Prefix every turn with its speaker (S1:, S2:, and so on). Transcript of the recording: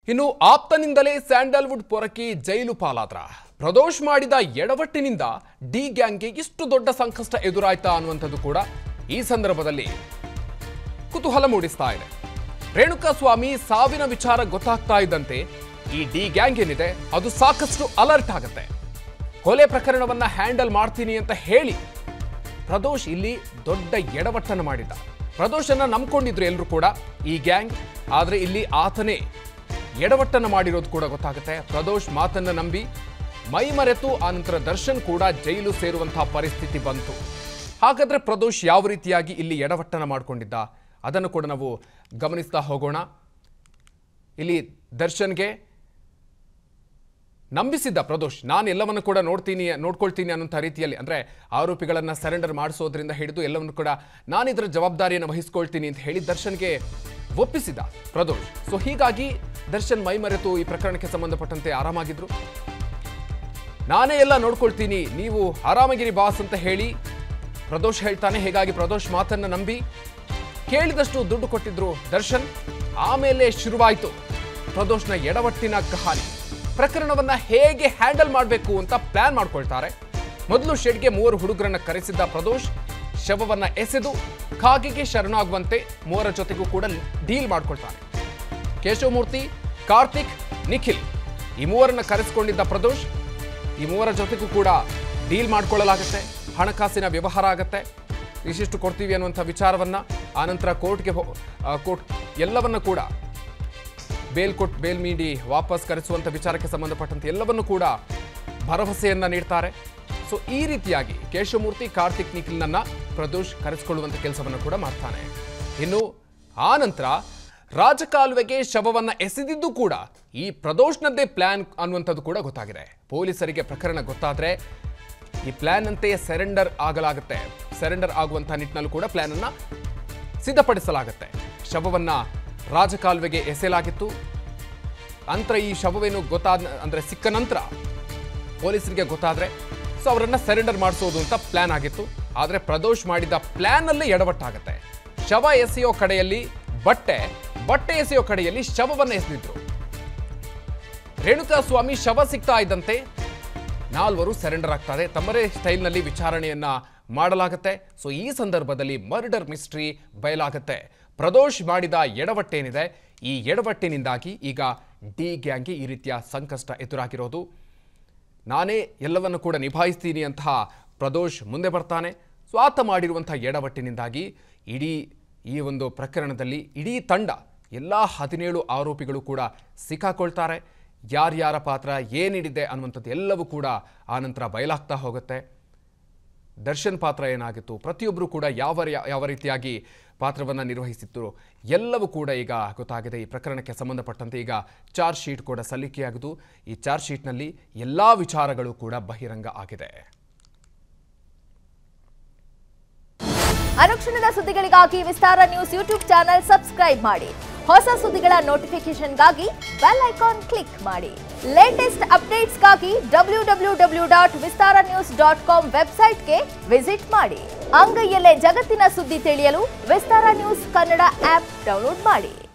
S1: ಇನ್ನು ಆಪ್ತನಿಂದಲೇ ಸ್ಯಾಂಡಲ್ವುಡ್ ಪೊರಕಿ ಜೈಲು ಪಾಲಾದ್ರ ಪ್ರದೋಷ್ ಮಾಡಿದ ಎಡವಟ್ಟಿನಿಂದ ಡಿ ಗ್ಯಾಂಗ್ಗೆ ಇಷ್ಟು ದೊಡ್ಡ ಸಂಕಷ್ಟ ಎದುರಾಯ್ತಾ ಅನ್ನುವಂಥದ್ದು ಕೂಡ ಈ ಸಂದರ್ಭದಲ್ಲಿ ಕುತೂಹಲ ಮೂಡಿಸ್ತಾ ಇದೆ ರೇಣುಕಾಸ್ವಾಮಿ ಸಾವಿನ ವಿಚಾರ ಗೊತ್ತಾಗ್ತಾ ಇದ್ದಂತೆ ಈ ಡಿ ಗ್ಯಾಂಗ್ ಏನಿದೆ ಅದು ಸಾಕಷ್ಟು ಅಲರ್ಟ್ ಆಗುತ್ತೆ ಕೊಲೆ ಪ್ರಕರಣವನ್ನ ಹ್ಯಾಂಡಲ್ ಮಾಡ್ತೀನಿ ಅಂತ ಹೇಳಿ ಪ್ರದೋಷ್ ಇಲ್ಲಿ ದೊಡ್ಡ ಎಡವಟ್ಟನ್ನು ಮಾಡಿದ್ದ ಪ್ರದೋಷನ್ನ ನಂಬ್ಕೊಂಡಿದ್ರು ಎಲ್ಲರೂ ಕೂಡ ಈ ಗ್ಯಾಂಗ್ ಆದ್ರೆ ಇಲ್ಲಿ ಆತನೇ ಎಡವಟ್ಟನ್ನು ಮಾಡಿರೋದು ಕೂಡ ಗೊತ್ತಾಗುತ್ತೆ ಪ್ರದೋಷ್ ಮಾತನ್ನ ನಂಬಿ ಮೈ ಮರೆತು ಆನಂತರ ದರ್ಶನ್ ಕೂಡ ಜೈಲು ಸೇರುವಂತಹ ಪರಿಸ್ಥಿತಿ ಬಂತು ಹಾಗಾದ್ರೆ ಪ್ರದೋಷ್ ಯಾವ ರೀತಿಯಾಗಿ ಇಲ್ಲಿ ಎಡವಟ್ಟನ್ನು ಮಾಡ್ಕೊಂಡಿದ್ದ ಅದನ್ನು ಕೂಡ ನಾವು ಗಮನಿಸ್ತಾ ಹೋಗೋಣ ಇಲ್ಲಿ ದರ್ಶನ್ಗೆ ನಂಬಿಸಿದ್ದ ಪ್ರದೋಷ್ ನಾನು ಎಲ್ಲವನ್ನು ಕೂಡ ನೋಡ್ತೀನಿ ನೋಡ್ಕೊಳ್ತೀನಿ ಅನ್ನೋಂಥ ರೀತಿಯಲ್ಲಿ ಅಂದರೆ ಆರೋಪಿಗಳನ್ನು ಸರೆಂಡರ್ ಮಾಡಿಸೋದ್ರಿಂದ ಹಿಡಿದು ಎಲ್ಲವನ್ನು ಕೂಡ ನಾನು ಇದರ ಜವಾಬ್ದಾರಿಯನ್ನು ವಹಿಸ್ಕೊಳ್ತೀನಿ ಅಂತ ಹೇಳಿ ದರ್ಶನ್ಗೆ ಒಪ್ಪಿಸಿದ ಪ್ರದೋಷ್ ಸೊ ಹೀಗಾಗಿ ದರ್ಶನ್ ಮೈಮರೆತು ಈ ಪ್ರಕರಣಕ್ಕೆ ಸಂಬಂಧಪಟ್ಟಂತೆ ಆರಾಮಾಗಿದ್ರು ನಾನೇ ಎಲ್ಲ ನೋಡ್ಕೊಳ್ತೀನಿ ನೀವು ಆರಾಮಗಿರಿ ಬಾಸ್ ಅಂತ ಹೇಳಿ ಪ್ರದೋಷ್ ಹೇಳ್ತಾನೆ ಹೀಗಾಗಿ ಪ್ರದೋಷ್ ಮಾತನ್ನ ನಂಬಿ ಕೇಳಿದಷ್ಟು ದುಡ್ಡು ಕೊಟ್ಟಿದ್ರು ದರ್ಶನ್ ಆಮೇಲೆ ಶುರುವಾಯಿತು ಪ್ರದೋಷ್ನ ಎಡವಟ್ಟಿನ ಕಹಾನಿ ಪ್ರಕರಣವನ್ನ ಹೇಗೆ ಹ್ಯಾಂಡಲ್ ಮಾಡಬೇಕು ಅಂತ ಪ್ಲಾನ್ ಮಾಡ್ಕೊಳ್ತಾರೆ ಮೊದಲು ಶೆಡ್ಗೆ ಮೂವರು ಹುಡುಗರನ್ನ ಕರೆಸಿದ್ದ ಪ್ರದೋಷ್ ಶವವನ್ನ ಎಸೆದು ಕಾಗಿಗೆ ಶರಣಾಗುವಂತೆ ಮೂವರ ಜೊತೆಗೂ ಕೂಡ ಡೀಲ್ ಮಾಡ್ಕೊಳ್ತಾನೆ ಕೇಶವಮೂರ್ತಿ ಕಾರ್ತಿಕ್ ನಿಖಿಲ್ ಈ ಮೂವರನ್ನ ಕರೆಸಿಕೊಂಡಿದ್ದ ಪ್ರದೋಷ್ ಈ ಮೂವರ ಜೊತೆಗೂ ಕೂಡ ಡೀಲ್ ಮಾಡ್ಕೊಳ್ಳಲಾಗುತ್ತೆ ಹಣಕಾಸಿನ ವ್ಯವಹಾರ ಆಗುತ್ತೆ ಇಷ್ಟಿಷ್ಟು ಕೊಡ್ತೀವಿ ಅನ್ನುವಂಥ ವಿಚಾರವನ್ನ ಆನಂತರ ಕೋರ್ಟ್ಗೆ ಹೋ- ಆ, ಕೋರ್ಟ್ ಎಲ್ಲವನ್ನ ಕೂಡ ಬೇಲ್ ಕೊಟ್ಟು ಬೇಲ್ ನೀಡಿ ವಾಪಸ್ ಕರೆಸುವಂಥ ವಿಚಾರಕ್ಕೆ ಸಂಬಂಧಪಟ್ಟಂತೆ ಎಲ್ಲವನ್ನು ಕೂಡ ಭರವಸೆಯನ್ನ ನೀಡ್ತಾರೆ ಸೊ ಈ ರೀತಿಯಾಗಿ ಕೇಶವಮೂರ್ತಿ ಕಾರ್ತಿಕ್ ನಿಖಿಲ್ನನ್ನ ಪ್ರದೋಷ್ ಕರೆಸಿಕೊಳ್ಳುವಂಥ ಕೆಲಸವನ್ನು ಕೂಡ ಮಾಡ್ತಾನೆ ಇನ್ನು ಆ ನಂತರ ರಾಜಕಾಲುವೆಗೆ ಶವವನ್ನ ಎಸೆದಿದ್ದು ಕೂಡ ಈ ಪ್ರದೋಷ್ನದ್ದೇ ಪ್ಲಾನ್ ಅನ್ನುವಂಥದ್ದು ಕೂಡ ಗೊತ್ತಾಗಿದೆ ಪೊಲೀಸರಿಗೆ ಪ್ರಕರಣ ಗೊತ್ತಾದ್ರೆ ಈ ಪ್ಲಾನ್ ಅಂತೆಯೇ ಸರೆಂಡರ್ ಆಗಲಾಗುತ್ತೆ ಸರೆಂಡರ್ ಆಗುವಂತಹ ನಿಟ್ಟಿನಲ್ಲೂ ಕೂಡ ಪ್ಲಾನ್ ಅನ್ನ ಸಿದ್ಧಪಡಿಸಲಾಗುತ್ತೆ ಶವವನ್ನ ರಾಜಕಾಲುವೆಗೆ ಎಸೆಯಲಾಗಿತ್ತು ನಂತರ ಈ ಶವವೇನು ಗೊತ್ತಾದ ಅಂದ್ರೆ ಸಿಕ್ಕ ನಂತರ ಪೊಲೀಸರಿಗೆ ಗೊತ್ತಾದ್ರೆ ಸೊ ಅವರನ್ನ ಸರೆಂಡರ್ ಮಾಡಿಸೋದು ಅಂತ ಪ್ಲಾನ್ ಆಗಿತ್ತು ಆದ್ರೆ ಪ್ರದೋಷ್ ಮಾಡಿದ ಪ್ಲಾನ್ ಅಲ್ಲೇ ಎಡವಟ್ಟಾಗುತ್ತೆ ಶವ ಎಸೆಯೋ ಕಡೆಯಲ್ಲಿ ಬಟ್ಟೆ ಬಟ್ಟೆ ಎಸೆಯೋ ಕಡೆಯಲ್ಲಿ ಶವವನ್ನ ಎಸೆದಿದ್ರು ರೇಣುಕಾ ಸ್ವಾಮಿ ಶವ ಸಿಗ್ತಾ ಇದ್ದಂತೆ ನಾಲ್ವರು ಸರೆಂಡರ್ ಆಗ್ತಾರೆ ತಮ್ಮದೇ ಸ್ಟೈಲ್ನಲ್ಲಿ ವಿಚಾರಣೆಯನ್ನ ಮಾಡಲಾಗುತ್ತೆ ಸೊ ಈ ಸಂದರ್ಭದಲ್ಲಿ ಮರ್ಡರ್ ಮಿಸ್ಟ್ರಿ ಬಯಲಾಗುತ್ತೆ ಪ್ರದೋಷ್ ಮಾಡಿದ ಎಡವಟ್ಟೇನಿದೆ ಈ ಎಡವಟ್ಟಿನಿಂದಾಗಿ ಈಗ ಡಿ ಗ್ಯಾಂಗ್ಗೆ ಈ ರೀತಿಯ ಸಂಕಷ್ಟ ಎದುರಾಗಿರೋದು ನಾನೇ ಎಲ್ಲವನ್ನು ಕೂಡ ನಿಭಾಯಿಸ್ತೀನಿ ಅಂತಹ ಪ್ರದೋಷ್ ಮುಂದೆ ಬರ್ತಾನೆ ಸೊ ಆತ ಮಾಡಿರುವಂತಹ ಎಡವಟ್ಟಿನಿಂದಾಗಿ ಇಡೀ ಈ ಒಂದು ಪ್ರಕರಣದಲ್ಲಿ ಇಡೀ ತಂಡ ಎಲ್ಲ ಹದಿನೇಳು ಆರೋಪಿಗಳು ಕೂಡ ಸಿಕ್ಕಾಕೊಳ್ತಾರೆ ಯಾರ್ಯಾರ ಪಾತ್ರ ಏನಿಡಿದೆ ಅನ್ನುವಂಥದ್ದು ಎಲ್ಲವೂ ಕೂಡ ಆನಂತರ ಬಯಲಾಗ್ತಾ ಹೋಗುತ್ತೆ ದರ್ಶನ್ ಪಾತ್ರ ಏನಾಗಿತ್ತು ಪ್ರತಿಯೊಬ್ಬರು ಕೂಡ ಯಾವ ರಿ- ಯಾವ ರೀತಿಯಾಗಿ ಪಾತ್ರವನ್ನು ನಿರ್ವಹಿಸಿತ್ತು ಎಲ್ಲವೂ ಕೂಡ ಈಗ ಗೊತ್ತಾಗಿದೆ ಈ ಪ್ರಕರಣಕ್ಕೆ ಸಂಬಂಧಪಟ್ಟಂತೆ ಈಗ ಚಾರ್ಜ್ ಶೀಟ್ ಕೂಡ ಸಲ್ಲಿಕೆಯಾಗಿದ್ದು ಈ ಚಾರ್ಜ್ ಶೀಟ್ನಲ್ಲಿ ಎಲ್ಲ ವಿಚಾರಗಳು ಕೂಡ ಬಹಿರಂಗ ಆಗಿದೆ
S2: ಅನುಕ್ಷಣದ ಸುದ್ದಿಗಳಿಗಾಗಿ Vistara news YouTube channel subscribe ಮಾಡಿ ಹೊಸ ಸುದ್ದಿಗಳ ನೋಟಿಫಿಕೇಶನ್ಗಾಗಿ ಬೆಲ್ ಐಕಾನ್ ಕ್ಲಿಕ್ ಮಾಡಿ ಲೇಟೆಸ್ಟ್ ಅಪ್ಡೇಟ್ಸ್ಗಾಗಿ W W W dot Vistara news dot com ವೆಬ್ಸೈಟ್ಗೆ ವಿಸಿಟ್ ಮಾಡಿ ಅಂಗೈಯಲ್ಲೇ ಜಗತ್ತಿನ ಸುದ್ದಿ ತಿಳಿಯಲು Vistara news Kannada app download ಮಾಡಿ